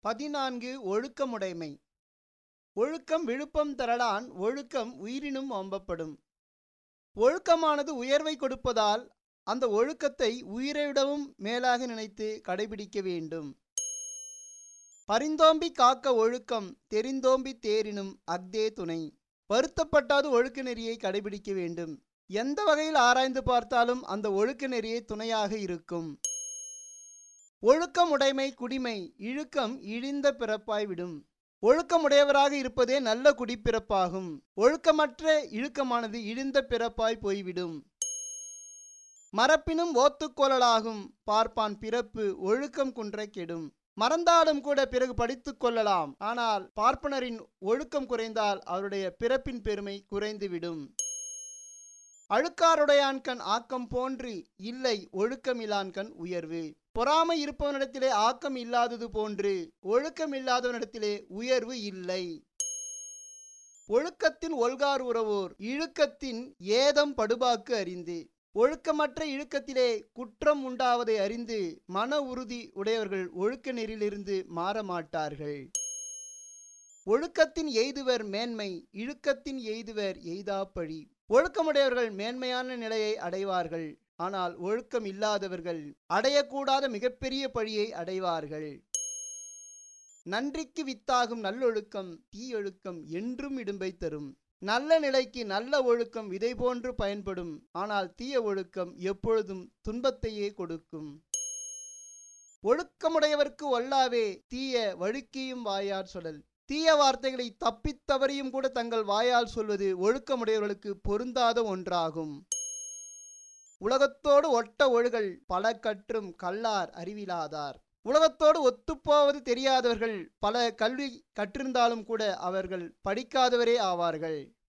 பதினான்கு ஒழுக்கமுடைமை ஒழுக்கம் விழுப்பம் தரலான் ஒழுக்கம் உயிரினும் ஓம்பப்படும் ஒழுக்கமானது உயர்வை கொடுப்பதால் அந்த ஒழுக்கத்தை உயிரைவிடவும் மேலாக நினைத்து கடைபிடிக்க வேண்டும் பரிந்தோம்பி காக்க ஒழுக்கம் தெரிந்தோம்பி தேரினும் அக்தே துணை வருத்தப்பட்டாது ஒழுக்க நெறியை கடைபிடிக்க வேண்டும் எந்த வகையில் ஆராய்ந்து பார்த்தாலும் அந்த ஒழுக்க நெறியே துணையாக இருக்கும் ஒழுக்கம் உடைமை குடிமை இழுக்கம் இழிந்த பிறப்பாய் விடும் ஒழுக்கமுடையவராக இருப்பதே நல்ல குடிப்பிறப்பாகும் ஒழுக்கமற்ற இழுக்கமானது இழிந்த பிறப்பாய் போய்விடும் மரப்பினும் ஓத்துக்கொள்ளலாகும் பார்ப்பான் பிறப்பு ஒழுக்கம் குன்ற கெடும் மறந்தாலும் கூட பிறகு படித்துக் கொள்ளலாம் ஆனால் பார்ப்பனரின் ஒழுக்கம் குறைந்தால் அவருடைய பிறப்பின் பெருமை குறைந்துவிடும் அழுக்காருடையான்கண் ஆக்கம் போன்று இல்லை ஒழுக்கமில்லான்கண் உயர்வு பொறாமை இருப்பவனிடத்திலே ஆக்கம் இல்லாதது போன்று ஒழுக்கம் இல்லாதவனிடத்திலே உயர்வு இல்லை ஒழுக்கத்தின் ஒல்கார் உறவோர் இழுக்கத்தின் ஏதம் படுபாக்கு அறிந்து ஒழுக்கமற்ற இழுக்கத்திலே குற்றம் உண்டாவதை அறிந்து மன உறுதி உடையவர்கள் ஒழுக்க நெறியிலிருந்து மாற மாட்டார்கள் ஒழுக்கத்தின் எய்துவர் மேன்மை இழுக்கத்தின் எய்துவர் எய்தாப்பழி ஒழுக்கமுடையவர்கள் மேன்மையான நிலையை அடைவார்கள் ஆனால் ஒழுக்கம் இல்லாதவர்கள் அடையக்கூடாத மிகப்பெரிய பழியை அடைவார்கள் நன்றிக்கு வித்தாகும் நல்லொழுக்கம் தீயொழுக்கம் என்றும் இடும்பை தரும் நல்ல நிலைக்கு நல்ல ஒழுக்கம் விதை போன்று பயன்படும் ஆனால் தீய ஒழுக்கம் எப்பொழுதும் துன்பத்தையே கொடுக்கும் ஒழுக்கமுடையவர்க்கு ஒல்லாவே தீய வழுக்கியும் வாயார் சொல்லல் தீய வார்த்தைகளை தப்பித் தவறியும் கூட தங்கள் வாயால் சொல்வது ஒழுக்கமுடையவர்களுக்கு பொருந்தாத ஒன்றாகும் உலகத்தோடு ஒட்ட ஒழுகல் பல கற்றும் கல்லார் அறிவிலாதார் உலகத்தோடு ஒத்துப்போவது தெரியாதவர்கள் பல கல்வி கற்றிருந்தாலும் கூட அவர்கள் படிக்காதவரே ஆவார்கள்